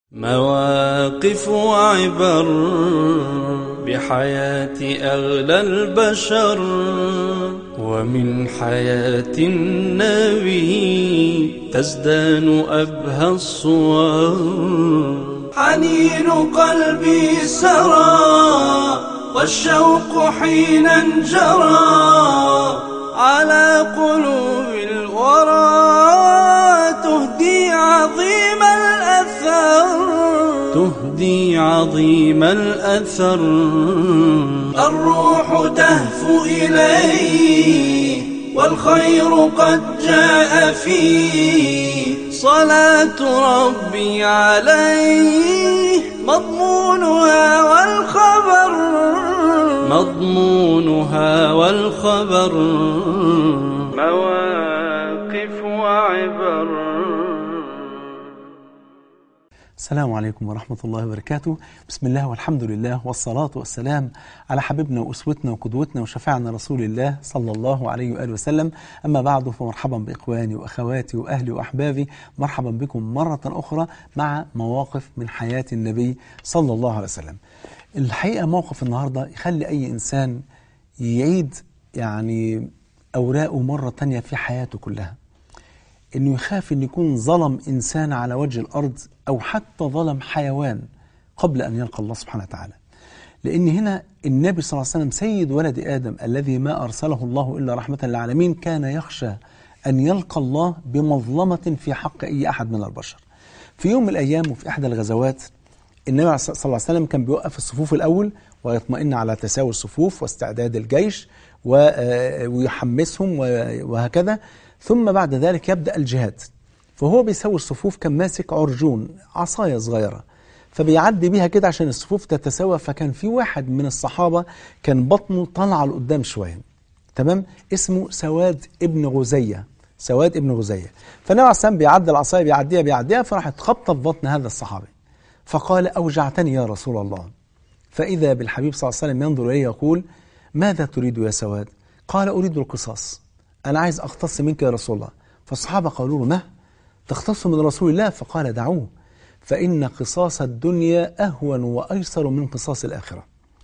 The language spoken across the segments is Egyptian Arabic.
مواقف وعبر بحياة أغلى البشر ومن حياة النبي تزدان أبهى الصور حنين قلبي سرى والشوق حين انجرى على قلوب الورى تهدي عظيم الأثر تهدي عظيم الأثر الروح تهفو إليه والخير قد جاء فيه صلاة ربي عليه مضمونها والخبر مضمونها والخبر مواقف وعبر السلام عليكم ورحمة الله وبركاته بسم الله والحمد لله والصلاة والسلام على حبيبنا وأسوتنا وقدوتنا وشفاعنا رسول الله صلى الله عليه وآله وسلم أما بعد فمرحبا بإخواني وأخواتي وأهلي وأحبابي مرحبا بكم مرة أخرى مع مواقف من حياة النبي صلى الله عليه وسلم الحقيقة موقف النهاردة يخلي أي إنسان يعيد يعني أوراقه مرة تانية في حياته كلها انه يخاف ان يكون ظلم انسان على وجه الارض او حتى ظلم حيوان قبل ان يلقى الله سبحانه وتعالى. لان هنا النبي صلى الله عليه وسلم سيد ولد ادم الذي ما ارسله الله الا رحمه للعالمين كان يخشى ان يلقى الله بمظلمه في حق اي احد من البشر. في يوم من الايام وفي احدى الغزوات النبي صلى الله عليه وسلم كان بيوقف الصفوف الاول ويطمئن على تساوي الصفوف واستعداد الجيش ويحمسهم وهكذا ثم بعد ذلك يبدأ الجهاد فهو بيسوي الصفوف كان ماسك عرجون عصاية صغيرة فبيعدي بيها كده عشان الصفوف تتساوى فكان في واحد من الصحابة كان بطنه طالعة لقدام شوية تمام اسمه سواد ابن غزية سواد ابن غزية فالنبي عليه السلام بيعدي العصاية بيعديها بيعديها فراحت خبطة في بطن هذا الصحابي فقال أوجعتني يا رسول الله فإذا بالحبيب صلى الله عليه وسلم ينظر إليه يقول ماذا تريد يا سواد قال أريد القصاص أنا عايز أختص منك يا رسول الله فالصحابة قالوا له ما تختص من رسول الله فقال دعوه فإن قصاص الدنيا أهون وأيسر من قصاص الآخرة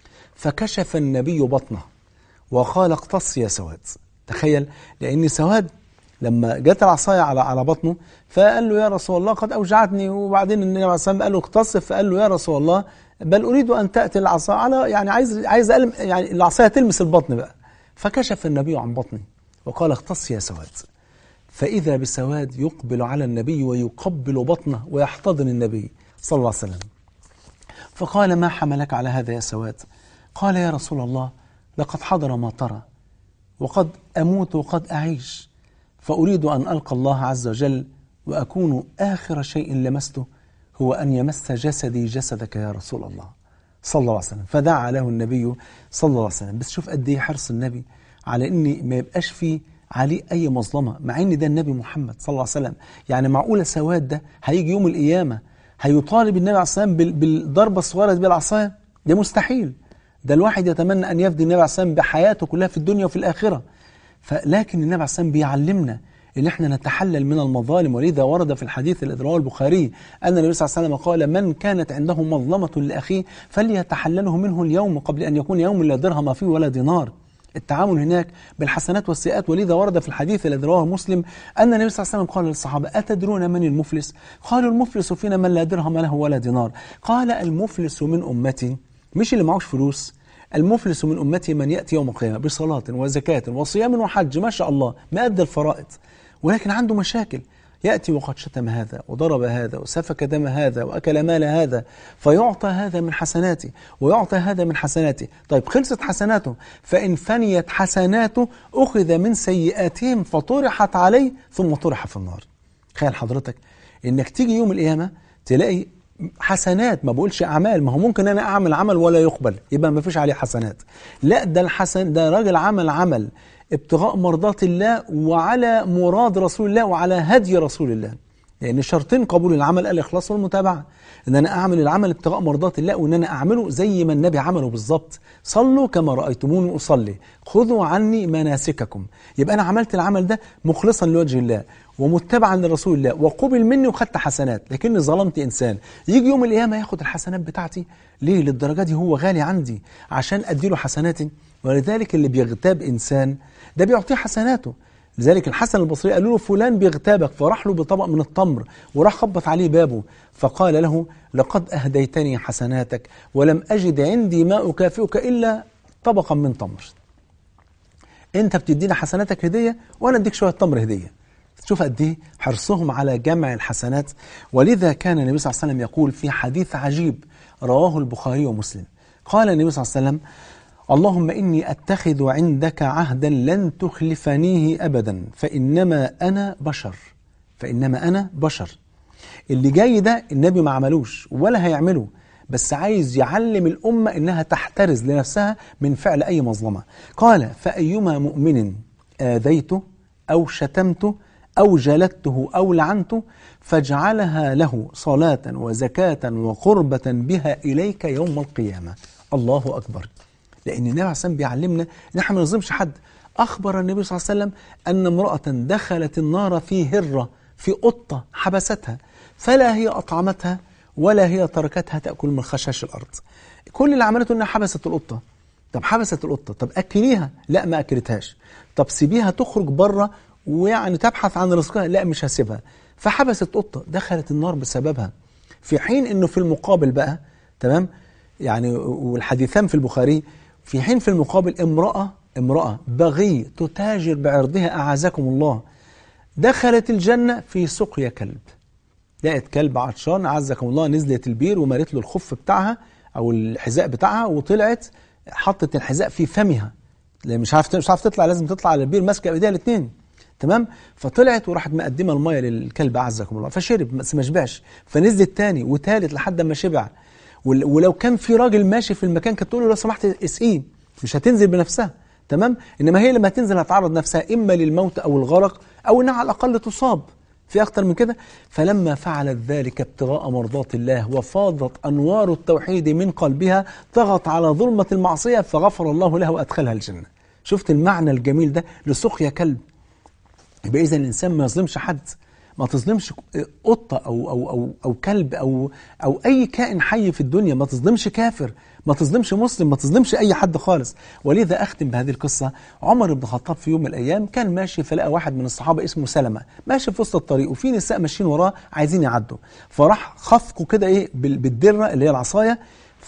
فكشف النبي بطنه وقال اقتص يا سواد تخيل لأن سواد لما جت العصاية على على بطنه فقال له يا رسول الله قد أوجعتني وبعدين النبي عليه الصلاة والسلام قال له اقتص فقال له يا رسول الله بل أريد أن تأتي العصا على يعني عايز عايز ألم يعني العصاية تلمس البطن بقى فكشف النبي عن بطنه وقال اختص يا سواد فإذا بسواد يقبل على النبي ويقبل بطنه ويحتضن النبي صلى الله عليه وسلم فقال ما حملك على هذا يا سواد قال يا رسول الله لقد حضر ما ترى وقد أموت وقد أعيش فأريد أن ألقى الله عز وجل وأكون آخر شيء لمسته هو أن يمس جسدي جسدك يا رسول الله صلى الله عليه وسلم فدعا له النبي صلى الله عليه وسلم بس شوف قد ايه حرص النبي على ان ما يبقاش فيه عليه اي مظلمه مع ان ده النبي محمد صلى الله عليه وسلم يعني معقوله سواد ده هيجي يوم القيامه هيطالب النبي عليه الصلاه والسلام بالضربه الصغيره دي بالعصايه ده مستحيل ده الواحد يتمنى ان يفدي النبي عليه الصلاه والسلام بحياته كلها في الدنيا وفي الاخره فلكن النبي عليه الصلاه والسلام بيعلمنا ان احنا نتحلل من المظالم ولذا ورد في الحديث الذي رواه البخاري ان النبي صلى الله عليه وسلم قال من كانت عنده مظلمه لاخيه فليتحلله منه اليوم قبل ان يكون يوم لا درهم فيه ولا دينار التعامل هناك بالحسنات والسيئات ولذا ورد في الحديث الذي رواه مسلم أن النبي صلى الله عليه وسلم قال للصحابة أتدرون من المفلس؟ قالوا المفلس فينا من لا درهم له ولا دينار قال المفلس من أمتي مش اللي معهوش فلوس المفلس من أمتي من يأتي يوم القيامة بصلاة وزكاة وصيام وحج ما شاء الله مأدى الفرائض ولكن عنده مشاكل يأتي وقد شتم هذا وضرب هذا وسفك دم هذا وأكل مال هذا فيعطى هذا من حسناته ويعطى هذا من حسناته طيب خلصت حسناته فإن فنيت حسناته أخذ من سيئاتهم فطرحت عليه ثم طرح في النار تخيل حضرتك إنك تيجي يوم القيامة تلاقي حسنات ما بقولش أعمال ما هو ممكن أنا أعمل عمل ولا يقبل يبقى ما فيش عليه حسنات لا ده الحسن ده راجل عمل عمل ابتغاء مرضات الله وعلى مراد رسول الله وعلى هدي رسول الله لأن شرطين قبول العمل الإخلاص والمتابعة إن أنا أعمل العمل ابتغاء مرضات الله وإن أنا أعمله زي ما النبي عمله بالظبط صلوا كما رأيتموني أصلي خذوا عني مناسككم يبقى أنا عملت العمل ده مخلصا لوجه الله ومتبعا لرسول الله وقبل مني وخدت حسنات لكني ظلمت انسان يجي يوم القيامه ياخد الحسنات بتاعتي ليه للدرجه دي هو غالي عندي عشان اديله حسناتي ولذلك اللي بيغتاب انسان ده بيعطيه حسناته لذلك الحسن البصري قالوا له فلان بيغتابك فراح له بطبق من التمر وراح خبط عليه بابه فقال له لقد اهديتني حسناتك ولم اجد عندي ما اكافئك الا طبقا من تمر انت بتدينا حسناتك هديه وانا اديك شويه تمر هديه شوف قد ايه حرصهم على جمع الحسنات ولذا كان النبي صلى الله عليه وسلم يقول في حديث عجيب رواه البخاري ومسلم قال النبي صلى الله عليه وسلم اللهم اني اتخذ عندك عهدا لن تخلفنيه ابدا فانما انا بشر فانما انا بشر اللي جاي ده النبي ما عملوش ولا هيعمله بس عايز يعلم الأمة إنها تحترز لنفسها من فعل أي مظلمة قال فأيما مؤمن آذيته أو شتمته أو جلدته أو لعنته فاجعلها له صلاة وزكاة وقربة بها إليك يوم القيامة الله أكبر لأن النبي عليه الصلاة بيعلمنا إن احنا ما نظلمش حد أخبر النبي صلى الله عليه وسلم أن امرأة دخلت النار في هرة في قطة حبستها فلا هي أطعمتها ولا هي تركتها تأكل من خشاش الأرض كل اللي عملته إنها حبست القطة طب حبست القطة طب أكليها لا ما أكلتهاش طب سيبيها تخرج بره ويعني تبحث عن رزقها لا مش هسيبها فحبست قطة دخلت النار بسببها في حين إنه في المقابل بقى تمام يعني والحديثان في البخاري في حين في المقابل امرأة امرأة بغي تتاجر بعرضها أعزكم الله دخلت الجنة في سقيا كلب لقت كلب عطشان عزكم الله نزلت البير ومرت له الخف بتاعها او الحذاء بتاعها وطلعت حطت الحذاء في فمها لان مش عارف مش عارف تطلع لازم تطلع على البير ماسكه بايديها الاثنين تمام فطلعت وراحت مقدمه الميه للكلب عزكم الله فشرب بس ما شبعش فنزلت تاني وتالت لحد ما شبع ولو كان في راجل ماشي في المكان كانت تقول له لو سمحت اسقيه مش هتنزل بنفسها تمام انما هي لما تنزل هتعرض نفسها اما للموت او الغرق او انها على الاقل تصاب في أكتر من كده فلما فعلت ذلك ابتغاء مرضات الله وفاضت أنوار التوحيد من قلبها طغت على ظلمة المعصية فغفر الله لها وأدخلها الجنة شفت المعنى الجميل ده لسقيا كلب يبقى إذا الإنسان ما يظلمش حد ما تظلمش قطة أو, أو, أو, أو كلب أو, أو أي كائن حي في الدنيا ما تظلمش كافر ما تظلمش مسلم ما تظلمش أي حد خالص ولذا أختم بهذه القصة عمر بن الخطاب في يوم من الأيام كان ماشي فلقى واحد من الصحابة اسمه سلمة ماشي في وسط الطريق وفي نساء ماشيين وراه عايزين يعدوا فراح خفقه كده إيه بالدرة اللي هي العصاية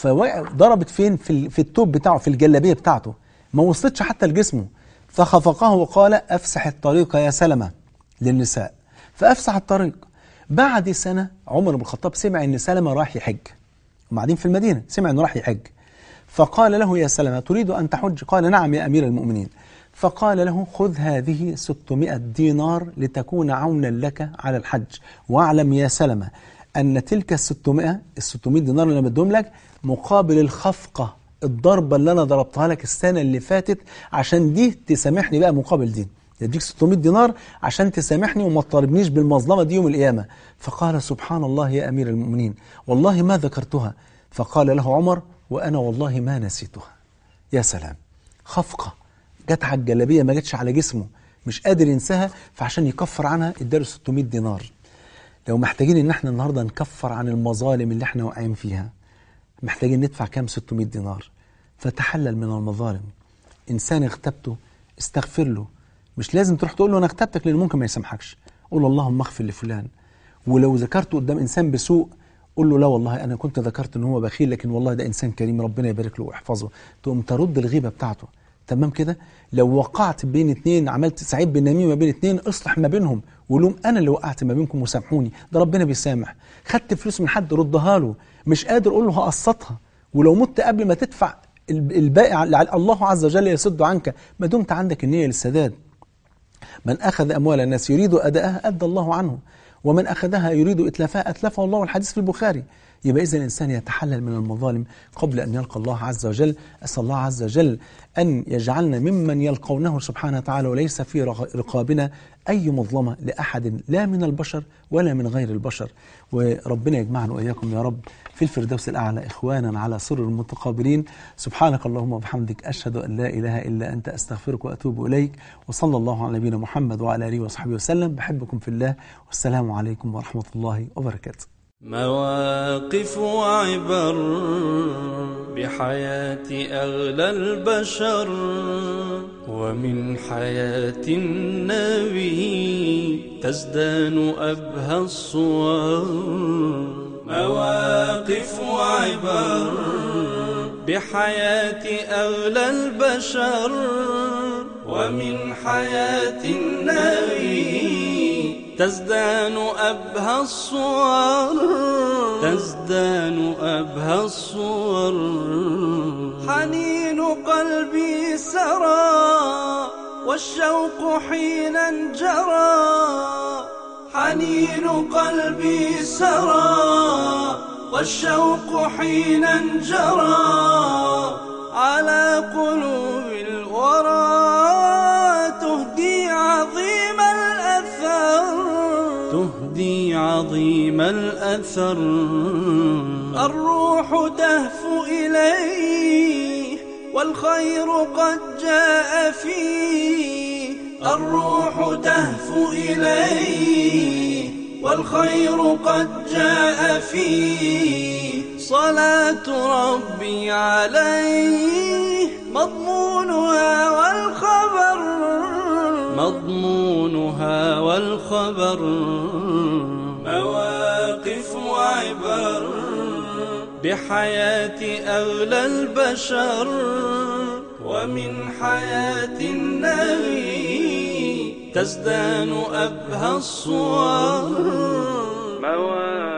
فضربت فين في, في التوب بتاعه في الجلابية بتاعته ما وصلتش حتى لجسمه فخفقه وقال أفسح الطريق يا سلمة للنساء فأفسح الطريق بعد سنة عمر بن الخطاب سمع أن سلمة راح يحج هم قاعدين في المدينة سمع أنه راح يحج فقال له يا سلمة تريد أن تحج قال نعم يا أمير المؤمنين فقال له خذ هذه 600 دينار لتكون عونا لك على الحج واعلم يا سلمة أن تلك ال 600 ال 600 دينار اللي بدهم لك مقابل الخفقة الضربة اللي أنا ضربتها لك السنة اللي فاتت عشان دي تسامحني بقى مقابل دي يديك 600 دينار عشان تسامحني وما تطالبنيش بالمظلمة دي يوم القيامة فقال سبحان الله يا أمير المؤمنين والله ما ذكرتها فقال له عمر وأنا والله ما نسيتها يا سلام خفقة جت على الجلابية ما جتش على جسمه مش قادر ينساها فعشان يكفر عنها اداله 600 دينار لو محتاجين ان احنا النهارده نكفر عن المظالم اللي احنا واقعين فيها محتاجين ندفع كام 600 دينار فتحلل من المظالم انسان اغتبته استغفر له مش لازم تروح تقول له انا اغتبتك لان ممكن ما يسامحكش قول له اللهم اغفر لفلان ولو ذكرته قدام انسان بسوء قول له لا والله انا كنت ذكرت ان هو بخيل لكن والله ده انسان كريم ربنا يبارك له ويحفظه تقوم ترد الغيبه بتاعته تمام كده لو وقعت بين اتنين عملت سعيد بالنميمه بين اتنين اصلح ما بينهم وقول انا اللي وقعت ما بينكم وسامحوني ده ربنا بيسامح خدت فلوس من حد ردها له مش قادر قول له هقسطها ولو مت قبل ما تدفع الباقي الله عز وجل يسد عنك ما دمت عندك النيه للسداد من أخذ أموال الناس يريد أداءها أدى الله عنه ومن أخذها يريد إتلافها أتلفه الله الحديث في البخاري يبقى إذا الإنسان يتحلل من المظالم قبل أن يلقى الله عز وجل أسأل الله عز وجل أن يجعلنا ممن يلقونه سبحانه وتعالى وليس في رق- رقابنا أي مظلمة لأحد لا من البشر ولا من غير البشر وربنا يجمعنا وإياكم يا رب في الفردوس الأعلى إخوانا على سرر متقابلين سبحانك اللهم وبحمدك أشهد أن لا إله إلا أنت أستغفرك وأتوب إليك وصلى الله على نبينا محمد وعلى آله وصحبه وسلم بحبكم في الله والسلام عليكم ورحمة الله وبركاته مواقف وعبر بحياة أغلى البشر ومن حياة النبي تزدان أبهى الصور مواقف وعبر بحياة أغلى البشر ومن حياة النبي تزدان أبهى الصور تزدان أبهى الصور حنين قلبي سرى والشوق حينا جرى حنين قلبي سرى والشوق حينا جرى على قلوب الورى تهدي عظيم الأثر تهدي عظيم الأثر الروح تهفو إليه والخير قد جاء فيه الروح تهفو إليه والخير قد جاء فيه صلاة ربي عليه مضمونها والخبر مضمونها والخبر مواقف وعبر بحياة أغلى البشر ومن حياة النبي تزدان أبهى الصور مواقف